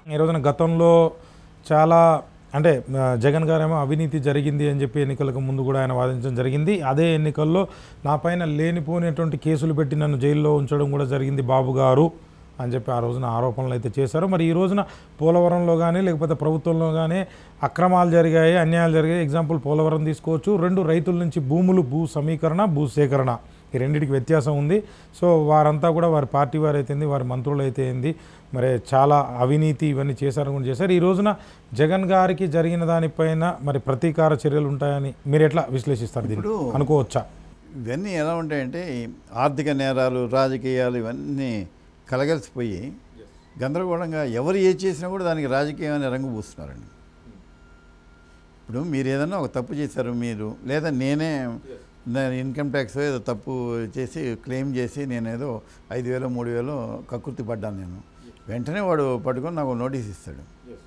ఈ రోజున గతంలో చాలా అంటే ఆ, జగన్ గారేమో అవినీతి జరిగింది అని చెప్పి ఎన్నికలకు ముందు కూడా ఆయన వాదించడం జరిగింది అదే ఎన్నికల్లో నా పైన లేనిపోయినటువంటి కేసులు పెట్టి నన్ను జైల్లో ఉంచడం కూడా జరిగింది బాబు గారు అని చెప్పి ఆ రోజున ఆరోపణలు అయితే చేశారు మరి ఈ రోజున పోలవరంలో కానీ లేకపోతే ప్రభుత్వంలో కానీ అక్రమాలు జరిగాయి అన్యాయాలు జరిగాయి ఎగ్జాంపుల్ పోలవరం తీసుకోవచ్చు రెండు రైతుల నుంచి భూములు భూ సమీకరణ భూ సేకరణ ఈ రెండింటికి వ్యత్యాసం ఉంది సో వారంతా కూడా వారి పార్టీ వారు అయితేంది వారి మంత్రులు అయితే ఏంది మరి చాలా అవినీతి ఇవన్నీ చేశారు కూడా చేశారు ఈ రోజున జగన్ గారికి జరిగిన దానిపైన మరి ప్రతీకార చర్యలు ఉంటాయని మీరు ఎట్లా విశ్లేషిస్తారు దీన్ని ఇప్పుడు- అనుకోవచ్చా ఇవన్నీ ఎలా ఉంటాయంటే ఈ ఆర్థిక నేరాలు రాజకీయాలు ఇవన్నీ కలగలిసిపోయి గందరగోళంగా ఎవరు ఏ చేసినా కూడా దానికి రాజకీయం అనే రంగు పూస్తున్నారండి ఇప్పుడు మీరు ఏదన్నా ఒక తప్పు చేశారు మీరు లేదా నేనే నేను ఇన్కమ్ ట్యాక్స్ ఏదో తప్పు చేసి క్లెయిమ్ చేసి నేను ఏదో ఐదు వేలు మూడు వేలు కక్కుర్తి పడ్డాను నేను వెంటనే వాడు పట్టుకొని నాకు నోటీస్ ఇస్తాడు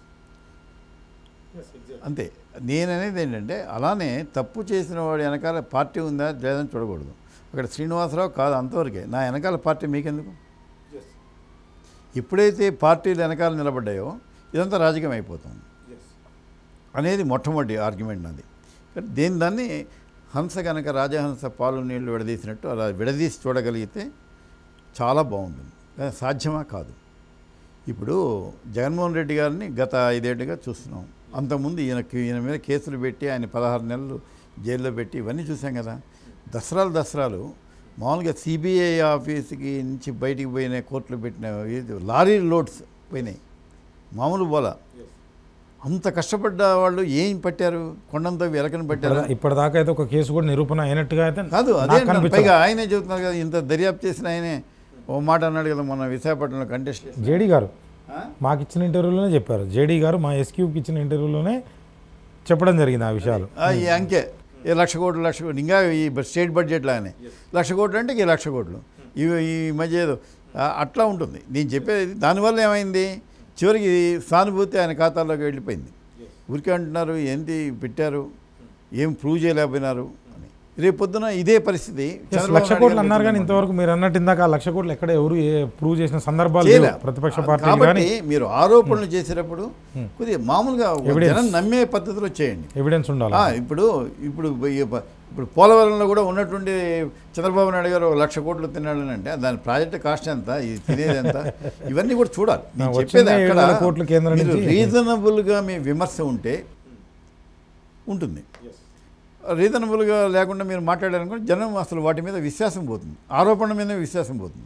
అంతే నేననేది ఏంటంటే అలానే తప్పు చేసిన వాడు వెనకాల పార్టీ ఉందా లేదని చూడకూడదు అక్కడ శ్రీనివాసరావు కాదు అంతవరకే నా వెనకాల పార్టీ మీకెందుకు ఎప్పుడైతే పార్టీలు వెనకాల నిలబడ్డాయో ఇదంతా రాజకీయం అయిపోతుంది అనేది మొట్టమొదటి ఆర్గ్యుమెంట్ నాది కానీ దేని దాన్ని హంస కనుక రాజహంస పాలు నీళ్లు విడదీసినట్టు అలా విడదీసి చూడగలిగితే చాలా బాగుంటుంది కానీ సాధ్యమా కాదు ఇప్పుడు జగన్మోహన్ రెడ్డి గారిని గత ఐదేళ్లుగా చూస్తున్నాం అంతకుముందు ఈయనకి ఈయన మీద కేసులు పెట్టి ఆయన పదహారు నెలలు జైల్లో పెట్టి ఇవన్నీ చూసాం కదా దసరాలు దసరాలు మామూలుగా సిబిఐ ఆఫీస్కి నుంచి బయటికి పోయిన కోర్టులో పెట్టిన ఇది లారీ లోడ్స్ పోయినాయి మామూలు పోలా అంత కష్టపడ్డ వాళ్ళు ఏం పట్టారు కొండంతో వెలకని పట్టారు ఇప్పటిదా- ఇప్పటిదాకా అయితే ఒక కేసు కూడా నిరూపణ అయినట్టుగా అయితే కాదు అదే నాకు అంటున్నాను. కనిపించదు. పైగా ఆయనే చెబుతున్నారు కదా ఇంత దర్యాప్తు చేసిన ఆయనే ఓ మాట అన్నాడు కదా మొన్న విశాఖపట్నంలో కంటెస్ట్ చేసి. జేడీ గారు ఆ? మాకు ఇచ్చిన ఇంటర్వ్యూలోనే చెప్పారు జేడీ గారు మా ఎస్క్యూకి ఇచ్చిన ఇంటర్వ్యూలోనే చెప్పడం జరిగింది ఆ విషయాలు ఆ, ఈ అంకె ఈ లక్ష కోట్లు లక్ష కోట్లు ఇంకా ఈ స్టేట్ బడ్జెట్ లాగానే లక్ష కోట్లు అంటే ఈ లక్ష కోట్లు ఇవి ఈ మధ్య ఏదో ఆ, అట్లా ఉంటుంది నేను చెప్పేది దానివల్ల ఏమైంది చివరికి సానుభూతి ఆయన ఖాతాలోకి వెళ్ళిపోయింది ఊరికే అంటున్నారు ఏంటి పెట్టారు ఏం ప్రూవ్ చేయలేకపోయినారు అని రేపు పొద్దున ఇదే పరిస్థితి Yes, చంద్రబాబు లక్ష నాయుడు కోట్లు గారు అన్నారు కానీ పెట్టిన ఇంతవరకు మీరు అన్నట్టు ఇందాక ఆ లక్ష కోట్లు ఎక్కడ ఎవరు ఏ ప్రూవ్ చేసిన సందర్భాలు చేయలే. లేవు ప్రతిపక్ష పార్టీలు కాబట్టి కానీ మీరు ఆరోపణలు చేసేటప్పుడు కొద్దిగా మామూలుగా ఒక Evidence. జనం నమ్మే పద్ధతిలో చేయండి ఎవిడెన్స్ ఉండాలి ఆ, ఇప్పుడు ఇప్పుడు ఈ ప- ఇప్పుడు పోలవరంలో కూడా ఉన్నటువంటి చంద్రబాబు నాయుడు గారు ఒక లక్ష కోట్లు తిన్నాడని అంటే దాని ప్రాజెక్ట్ కాస్ట్ ఎంత ఇది తినేది ఎంత ఇవన్నీ కూడా చూడాలి నేను వచ్చిందే చెప్పేది ఏడు అక్కడ వేల కోట్లు కేంద్రం మీరు నుంచి. రీజనబుల్గా మీ విమర్శ ఉంటే ఉంటుంది రీజనబుల్గా లేకుండా మీరు మాట్లాడారనుకోండి జనం అసలు వాటి మీద విశ్వాసం పోతుంది ఆరోపణ మీద విశ్వాసం పోతుంది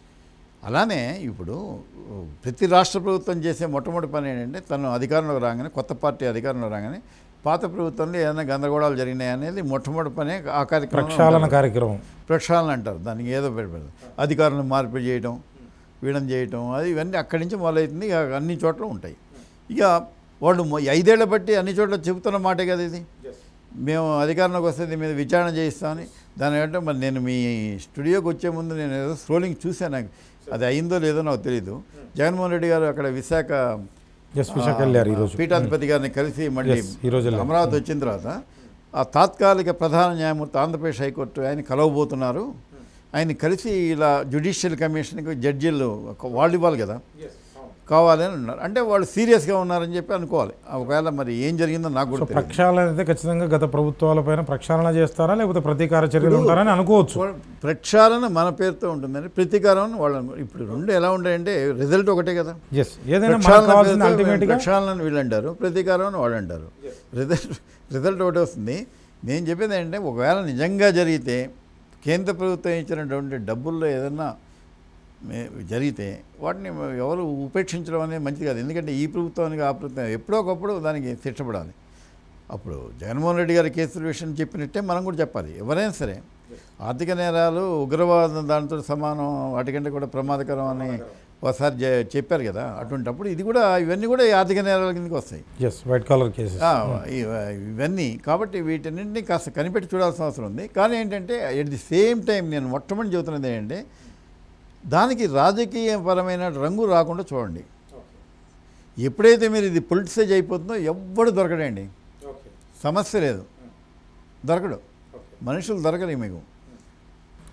అలానే ఇప్పుడు ప్రతి రాష్ట్ర ప్రభుత్వం చేసే మొట్టమొదటి పని ఏంటంటే తను అధికారంలోకి రాగానే కొత్త పార్టీ అధికారంలో రాగానే పాత ప్రభుత్వంలో ఏదైనా గందరగోళాలు జరిగినాయి అనేది మొట్టమొదటి పని ఆ కార్యక్రమం ప్రక్షాళన కార్యక్రమం ప్రక్షాళన అంటారు దానికి ఏదో పెడతారు అధికారులను మార్పిడి చేయటం వీడం చేయటం అది ఇవన్నీ అక్కడి నుంచి మొదలవుతుంది ఇక అన్ని చోట్ల ఉంటాయి ఇక వాళ్ళు మొ- ఐదేళ్ల బట్టి అన్ని చోట్ల చెబుతున్న మాటే కదా ఇది మేము అధికారంలోకి వస్తే దీని మీద విచారణ చేయిస్తామని దాని అంటే మరి నేను మీ స్టూడియోకి వచ్చే ముందు నేను ఏదో స్క్రోలింగ్ చూశాను నాకు అది అయిందో లేదో నాకు తెలియదు జగన్మోహన్ రెడ్డి గారు అక్కడ విశాఖ ఎస్ విశాఖ వెళ్ళారు ఈరోజు పీఠాధిపతి గారిని కలిసి మళ్ళీ Yes, ఈ రోజు వెళ్ళారు. అమరావతి వచ్చిన తర్వాత ఆ తాత్కాలిక ప్రధాన న్యాయమూర్తి ఆంధ్రప్రదేశ్ హైకోర్టు ఆయన కలవబోతున్నారు ఆయన కలిసి ఇలా జ్యుడిషియల్ కమిషన్కి జడ్జీలు ఒక- వాళ్ళు ఇవ్వాలి కదా కావాలని ఉన్నారు అంటే వాళ్ళు సీరియస్గా ఉన్నారని చెప్పి అనుకోవాలి ఒకవేళ మరి ఏం జరిగిందో నాకు సో కూడా తెలియదు. ప్రక్షాళన అయితే ఖచ్చితంగా గత ప్రభుత్వాలపైన ప్రక్షాళన చేస్తారా లేకపోతే ప్రతీకార చర్యలు ఉంటారని అనుకోవచ్చు ప్ర- ప్రక్షాళన మన పేరుతో ఉంటుందని ప్రతీకారం అని వాళ్ళు అనుకో- ఇప్పుడు రెండు ఎలా ఉంటాయంటే రిజల్ట్ ఒకటే కదా ఎస్ ఏదైనా మనకు ప్రక్షాళన కావాల్సింది పేరుతో అల్టిమేట్గా ప్రక్షాళన అని వీళ్ళు అంటారు ప్రతీకారం అని వాళ్ళు అంటారు రిజల్ట్ రిజల్ట్ ఒకటి వస్తుంది నేను చెప్పేది ఏంటంటే ఒకవేళ నిజంగా జరిగితే కేంద్ర ప్రభుత్వం ఇచ్చినటువంటి డబ్బుల్లో ఏదన్నా మే- జరిగితే వాటిని ఎవరు ఉపేక్షించడం అనేది మంచిది కాదు ఎందుకంటే ఈ ప్రభుత్వానికి ఆ ప్రభుత్వం ఎప్పుడో ఒకప్పుడు దానికి శిక్షపడాలి అప్పుడు జగన్మోహన్ రెడ్డి గారి కేసుల విషయం చెప్పినట్టే మనం కూడా చెప్పాలి ఎవరైనా సరే ఆర్థిక నేరాలు ఉగ్రవాదం దానితో సమానం వాటికంటే కూడా ప్రమాదకరం అని ఒకసారి జ- చెప్పారు కదా అటువంటిప్పుడు ఇది కూడా ఇవన్నీ కూడా ఈ ఆర్థిక నేరాల కిందకి వస్తాయి ఎస్ వైట్ కాలర్ కేసెస్ ఆ, ఇ- ఇవన్నీ కాబట్టి వీటన్నింటినీ కాస్త కనిపెట్టి చూడాల్సిన అవసరం ఉంది కానీ ఏంటంటే ఎట్ ది సేమ్ టైం నేను మొట్టమొదటి చెబుతున్నది ఏంటంటే దానికి రాజకీయపరమైన రంగు రాకుండా చూడండి ఎప్పుడైతే మీరు ఇది పొలిటిసైజ్ అయిపోతుందో ఎవ్వడు దొరకడండి సమస్య లేదు దొరకడు మనుషులు దొరకరు మీకు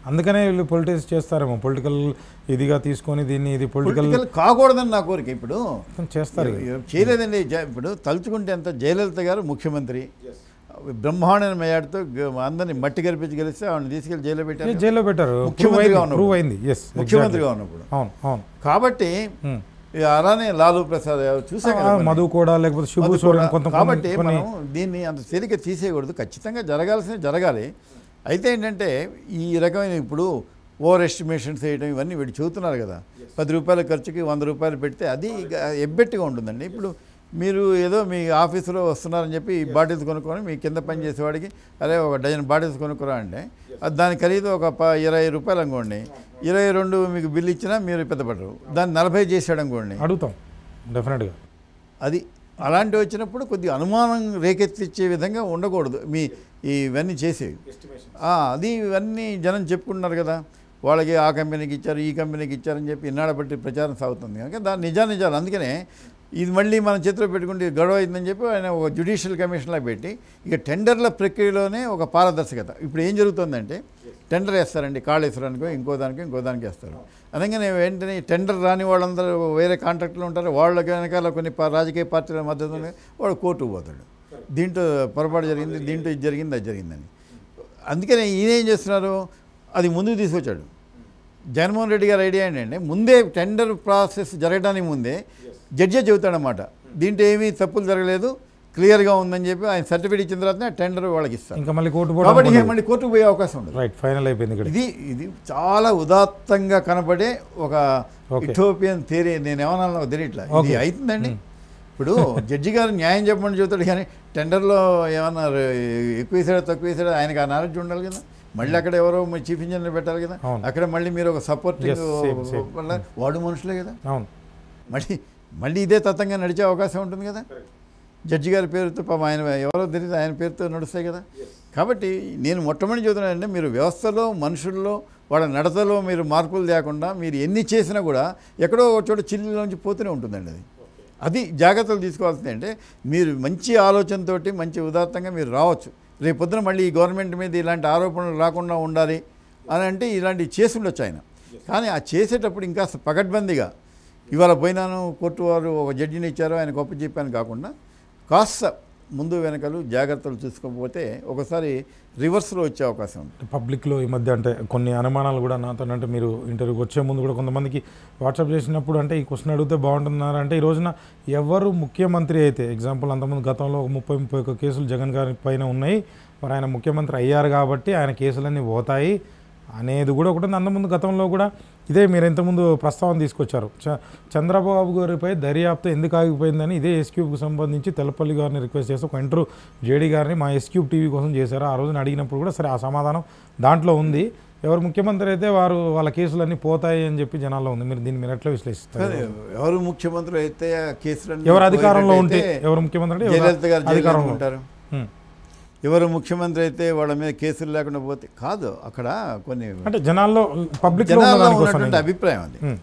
అందుకనే వీళ్ళు పొలిటిక్స్ చేస్తారేమో పొలిటికల్ ఇదిగా తీసుకొని దీన్ని ఇది పొలిటికల్ పొలిటికల్ కాకూడదని నా కోరిక ఇప్పుడు చేస్తారు ఇక. చేయలేదండి జ- ఇప్పుడు తలుచుకుంటే ఎంత జయలలిత గారు ముఖ్యమంత్రి బ్రహ్మాండమైన మేయాడుతో అందరిని మట్టి గరిపించి గెలిస్తే ఆవిడని తీసుకెళ్లి జైల్లో ఏ, పెట్టారు జైల్లో పెట్టారు ముఖ్యమంత్రిగా ఉన్నప్పుడు. ప్రూవ్ అయింది ఎస్ ముఖ్యమంత్రిగా ఉన్నప్పుడు అవును అవును కాబట్టి ఉమ్. ఇక అలానే లాలూ ప్రసాద్ యాదవ్ చూసాం ఆ, కదా కొన్ని. మధు కూడా లేకపోతే శుభు మధు సోరెన్ కూడా. కొంత కాబట్టి కొన్ని మనం దీన్ని అంత తేలిక తీసేయకూడదు ఖచ్చితంగా జరగాల్సిన జరగాలి అయితే ఏంటంటే ఈ రకమైన ఇప్పుడు ఓవర్ ఎస్టిమేషన్స్ వేయడం ఇవన్నీ వీడు చెబుతున్నారు కదా పది రూపాయల ఖర్చుకి వంద రూపాయలు పెడితే అది ఇక ఎబ్బెట్టుగా ఉంటుందండి ఇప్పుడు మీరు ఏదో మీ ఆఫీసులో వస్తున్నారని చెప్పి ఈ బాటిల్స్ కొనుక్కొని మీ కింద పని చేసేవాడికి అరే ఒక డజన్ బాటిల్స్ కొనుక్కురా అంటే అది దాని ఖరీదు ఒక ప ఇరవై రూపాయలు అనుకోండి ఇరవై రెండు మీకు బిల్లు ఇచ్చినా మీరు పెద్దపడరు దాన్ని నలభై చేసాడు అనుకోండి అడుగుతాం డెఫినెట్గా అది అలాంటివి వచ్చినప్పుడు కొద్దిగా అనుమానం రేకెత్తిచ్చే విధంగా ఉండకూడదు మీ ఇవన్నీ చేసేవి ఆ, అది ఇవన్నీ జనం చెప్పుకుంటున్నారు కదా వాళ్ళకి ఆ కంపెనీకి ఇచ్చారు ఈ కంపెనీకి ఇచ్చారని చెప్పి ఇన్నాళ్ళ బట్టి ప్రచారం సాగుతుంది కనుక దాని నిజానిజాలు అందుకనే ఇది మళ్ళీ మన చేతిలో పెట్టుకుంటే ఇది గొడవ అయిందని చెప్పి ఆయన ఒక జ్యుడిషియల్ కమిషన్లా పెట్టి ఇక టెండర్ల ప్రక్రియలోనే ఒక పారదర్శకత ఇప్పుడు ఏం జరుగుతుందంటే టెండర్ వేస్తారండి కాళేశ్వరానికో ఇంకో దానికో ఇంకో దానికి వేస్తారు అనగానే వెంటనే టెండర్ రాని వాళ్ళందరూ వేరే కాంట్రాక్టులు ఉంటారు వాళ్ళ వెనకాల కొన్ని పా- రాజకీయ పార్టీల మద్దతు ఉంది, వాడు కోర్టుకు పోతాడు దీంట్లో పొరపాటు జరిగింది దీంట్లో ఇది జరిగింది అది జరిగిందని అందుకనే ఈయన ఏం చేస్తున్నారు అది ముందుకు తీసుకొచ్చాడు జగన్మోహన్ రెడ్డి గారి ఐడియా ఏంటంటే ముందే టెండర్ ప్రాసెస్ జరగడానికి ముందే జడ్జే చెబుతాడనమాట దీంట్లో ఏమీ తప్పులు జరగలేదు క్లియర్గా ఉందని చెప్పి ఆయన సర్టిఫికేట్ ఇచ్చిన తర్వాత టెండర్ వాళ్ళకి ఇస్తారు ఇంకా మళ్ళీ కోర్టు కాబట్టి పోవడం మళ్ళీ కోర్టుకు పోయే అవకాశం ఉండదు రైట్ ఫైనల్ అయిపోయింది ఇక్కడ ఇది ఇది చాలా ఉదాత్తంగా కనపడే ఒక Okay. ఇథోపియన్ థియరీ నేను ఏమన్నా నాకు తెలియట్లా ఇది Okay. అవుతుందండి ఇప్పుడు జడ్జి గారు న్యాయం చెప్పమని చెబుతాడు కానీ టెండర్లో ఏమన్నా రే- ఎక్కువ వేసాడో తక్కువ వేసాడో ఆయనకు ఆ నాలెడ్జ్ ఉండాలి కదా మళ్ళీ అక్కడ ఎవరో మీ చీఫ్ ఇంజనీర్ పెట్టాలి కదా అవును. అక్కడ మళ్ళీ మీరు ఒక సపోర్టింగ్ Yes, same, same. వల్ల వాడు మనుషులే కదా అవును మళ్ళీ మళ్ళీ ఇదే తత్వంగా నడిచే అవకాశం ఉంటుంది కదా జడ్జి గారి పేరుతో పాపం ఆయన ఎవరో తెలియదు ఆయన పేరుతో నడుస్తాయి కదా కాబట్టి నేను మొట్టమొదటి చెబుతున్నానంటే మీరు వ్యవస్థలో మనుషుల్లో వాళ్ళ నడతలో మీరు మార్పులు లేకుండా మీరు ఎన్ని చేసినా కూడా ఎక్కడో ఒక చోట చిల్లులోంచి పోతూనే ఉంటుందండి అది అది జాగ్రత్తలు తీసుకోవాల్సింది అంటే మీరు మంచి ఆలోచనతోటి మంచి ఉదాత్తంగా మీరు రావచ్చు రేపు పొద్దున మళ్ళీ ఈ గవర్నమెంట్ మీద ఇలాంటి ఆరోపణలు రాకుండా ఉండాలి అని అంటే ఇలాంటివి చేసి ఉండొచ్చు ఆయన కానీ ఆ చేసేటప్పుడు ఇంకా పకడ్బందీగా ఇవాళ పోయినాను కోర్టు వారు ఒక జడ్జిని ఇచ్చారు ఆయన గొప్ప చెప్పాను కాకుండా కాస్త ముందు వెనకలు జాగ్రత్తలు చూసుకోకపోతే ఒకసారి రివర్స్లో వచ్చే అవకాశం ఉంది పబ్లిక్లో ఈ మధ్య అంటే కొన్ని అనుమానాలు కూడా నాతో అంటే మీరు ఇంటర్వ్యూకి వచ్చే ముందు కూడా కొంతమందికి వాట్సాప్ చేసినప్పుడు అంటే ఈ క్వశ్చన్ అడిగితే బాగుంటున్నారు అంటే ఈ రోజున ఎవరు ముఖ్యమంత్రి అయితే ఎగ్జాంపుల్ అంతకుముందు గతంలో ఒక ముప్పై ముప్పై ఒక్క కేసులు జగన్ గారి పైన ఉన్నాయి మరి ఆయన ముఖ్యమంత్రి అయ్యారు కాబట్టి ఆయన కేసులన్నీ పోతాయి అనేది కూడా ఒకటి ఉంది. అంతకుముందు గతంలో కూడా ఇదే మీరు ఇంతకుముందు ప్రస్తావన తీసుకొచ్చారు చ చంద్రబాబు గారిపై దర్యాప్తు ఎందుకు ఆగిపోయిందని ఇదే ఎస్క్యూబ్కి సంబంధించి తెలపల్లి గారిని రిక్వెస్ట్ చేసి ఒక ఇంటర్వ్యూ జేడీ గారిని మా ఎస్క్యూబ్ టీవీ కోసం చేశారు ఆ రోజున అడిగినప్పుడు కూడా సరే ఆ సమాధానం దాంట్లో ఉంది ఎవరు ముఖ్యమంత్రి అయితే వారు వాళ్ళ కేసులన్నీ పోతాయి అని చెప్పి జనాల్లో ఉంది మీరు దీన్ని మీరు ఎట్లా విశ్లేషిస్తారు కానీ ఎవరు ముఖ్యమంత్రి అయితే ఆ కేసులన్నీ ఎవరు అధికారంలో ఉంటే పోయేటట్టయితే ఎవరు ముఖ్యమంత్రి అంటే ఎవరు జయలలిత గారు జైల్లో అధికారంలో ఉంటారు ఉం. ఎవరు ముఖ్యమంత్రి అయితే వాళ్ళ మీద కేసులు లేకుండా పోతే కాదు అక్కడ కొన్ని అంటే జనాల్లో పబ్లిక్ జనాల్లో ఉన్నటువంటి అభిప్రాయం అది ఉం.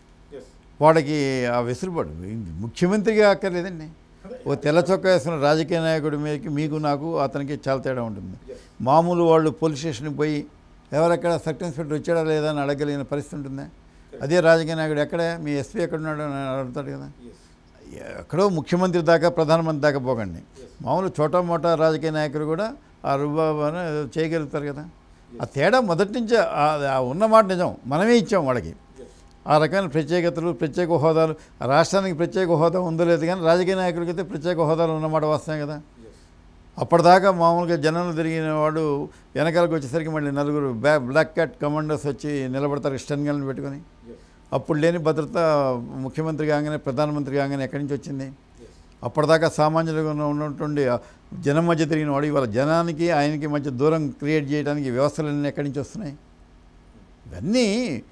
వాడికి ఆ వెసులుబాటు ముఖ్యమంత్రిగా అక్కర్లేదండి ఓ తెల్ల చొక్కా వేసుకున్న రాజకీయ నాయకుడి మీదకి మీకు నాకు అతనికి చాలా తేడా ఉంటుంది మామూలు వాళ్ళు పోలీస్ స్టేషన్కి పోయి ఎవరెక్కడ సబ్ ఇన్స్పెక్టర్ వచ్చాడా లేదా అని అడగలిగిన పరిస్థితి ఉంటుందా అదే రాజకీయ నాయకుడు ఎక్కడ మీ ఎస్పీ ఎక్కడున్నాడు అని అడుగుతాడు కదా ఎక్కడో ముఖ్యమంత్రి దాకా ప్రధానమంత్రి దాకా పోకండి మామూలు చోటా మోటా రాజకీయ నాయకులు కూడా ఆ రుబాబాను ఏదో చేయగలుగుతారు కదా ఆ తేడా మొదటి నుంచే ఆ- ఆ ఉన్న మాట నిజం మనమే ఇచ్చాం వాళ్ళకి ఆ రకమైన ప్రత్యేకతలు ప్రత్యేక హోదాలు ఆ రాష్ట్రానికి ప్రత్యేక హోదా ఉందో లేదు కానీ రాజకీయ నాయకులకైతే ప్రత్యేక హోదాలు ఉన్నమాట వస్తాయి కదా అప్పటిదాకా మామూలుగా జనంలో తిరిగిన వాడు వెనకాలకు వచ్చేసరికి మళ్ళీ నలుగురు బ్లా బ్లాక్ క్యాట్ కమాండర్స్ వచ్చి నిలబడతారు స్టన్ గన్లు పెట్టుకొని అప్పుడు లేని భద్రత ముఖ్యమంత్రి కాగానే ప్రధానమంత్రి కాగానే ఎక్కడి నుంచి వచ్చింది అప్పటిదాకా సామాన్యులుగా ఉన్న- ఉన్నటువంటి ఆ జనం మధ్య తిరిగిన వాడు ఇవాళ జనానికి ఆయనకి మధ్య దూరం క్రియేట్ చేయడానికి వ్యవస్థలన్నీ ఎక్కడి నుంచి వస్తున్నాయి ఇవన్నీ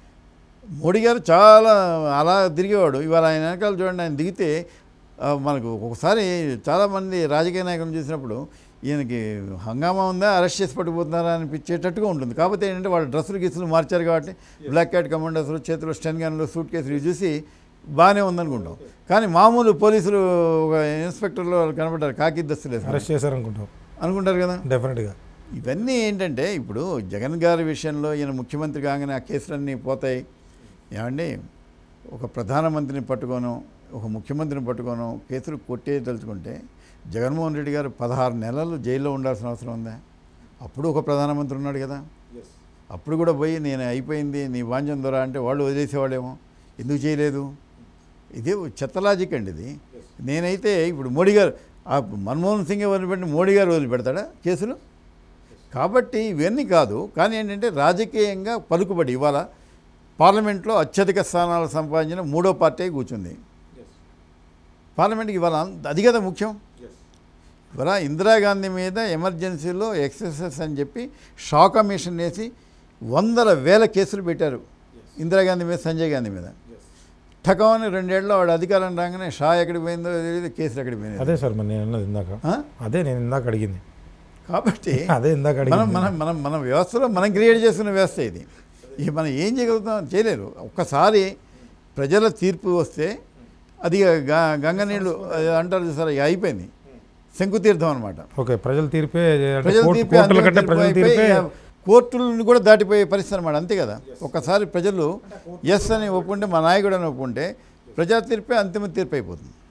మోడీ గారు చాలా అలా తిరిగేవాడు ఇవాళ ఆయన వెనకాల చూడండి ఆయన దిగితే ఆ, మనకు ఒకసారి చాలామంది రాజకీయ నాయకులను చూసినప్పుడు ఈయనకి హంగామా ఉందా అరెస్ట్ చేసి పట్టుకుపోతున్నారా అనిపించేటట్టుగా ఉంటుంది కాకపోతే ఏంటంటే వాళ్ళ డ్రెస్సులు గీసులు మార్చారు కాబట్టి బ్లాక్ క్యాట్ కమాండర్స్ చేతిలో స్టెన్ గన్లు సూట్ కేసులు ఇవి చూసి బాగానే ఉందనుకుంటాం కానీ మామూలు పోలీసులు ఒక ఇన్స్పెక్టర్లో కనబడ్డారు కాకి దస్తులు వేసుకొని. అరెస్ట్ చేశారనుకుంటాం అనుకుంటారు కదా డెఫినెట్గా ఇవన్నీ ఏంటంటే ఇప్పుడు జగన్ గారి విషయంలో ఈయన ముఖ్యమంత్రి కాగానే ఆ కేసులన్నీ పోతాయి ఏమండి ఒక ప్రధానమంత్రిని పట్టుకోను ఒక ముఖ్యమంత్రిని పట్టుకోను కేసులు కొట్టేయదలుచుకుంటే జగన్మోహన్ రెడ్డి గారు పదహారు నెలలు జైల్లో ఉండాల్సిన అవసరం ఉందా అప్పుడు ఒక ప్రధానమంత్రి ఉన్నాడు కదా అప్పుడు కూడా పోయి నేను అయిపోయింది నీ వాంఛం దొర అంటే వాళ్ళు వదిలేసేవాడేమో ఎందుకు చేయలేదు ఇదే చెత్త లాజిక్ అండి ఇది నేనైతే ఇప్పుడు మోడీ గారు ఆ మన్మోహన్ సింగ్ వదిలిపెట్టి మోడీ గారు వదిలిపెడతాడా కేసులు కాబట్టి ఇవన్నీ కాదు కానీ ఏంటంటే రాజకీయంగా పలుకుబడి ఇవాళ పార్లమెంట్లో అత్యధిక స్థానాలు సంపాదించిన మూడో పార్టీ కూర్చుంది పార్లమెంట్కి ఇవాళ అంత- అది కదా ముఖ్యం ఇవాళ ఇందిరాగాంధీ మీద ఎమర్జెన్సీలో ఎక్సెసెస్ అని చెప్పి షా కమిషన్ వేసి వందల వేల కేసులు పెట్టారు ఇందిరాగాంధీ మీద సంజయ్ గాంధీ మీద ఠకమని రెండేళ్ళలో వాడు అధికారం రాగానే షా ఎక్కడికి పోయిందో తెలియదు కేసులు ఎక్కడికి పోయిందో అదే సార్ మరి నేను అన్నది ఇందాక ఆ? అదే నేను ఇందాక అడిగింది కాబట్టి అదే ఇందాక మనం అడిగింది మనం మనం మన వ్యవస్థలో మనం క్రియేట్ చేసుకున్న వ్యవస్థ ఇది ఇక మనం ఏం చేయగలుగుతాం చేయలేరు ఒక్కసారి ప్రజల తీర్పు వస్తే అది గ- గంగ నీళ్ళు అది అంటారు చూసారా ఇక అయిపోయింది శంకుతీర్థం అనమాట ఓకే ప్రజల తీర్పే అంటే ప్రజల కోర్టు- తీర్పే కోర్టుల అంతిమ కంటే తీర్పు ప్రజల అయిపోయి, తీర్పే ఇక కోర్టులను కూడా దాటిపోయే పరిస్థితి అనమాట అంతే కదా ఒక్కసారి ప్రజలు ఎస్ అని ఒప్పుకుంటే మా నాయకుడు అని ఒప్పుకుంటే ప్రజా తీర్పే అంతిమ తీర్పు అయిపోతుంది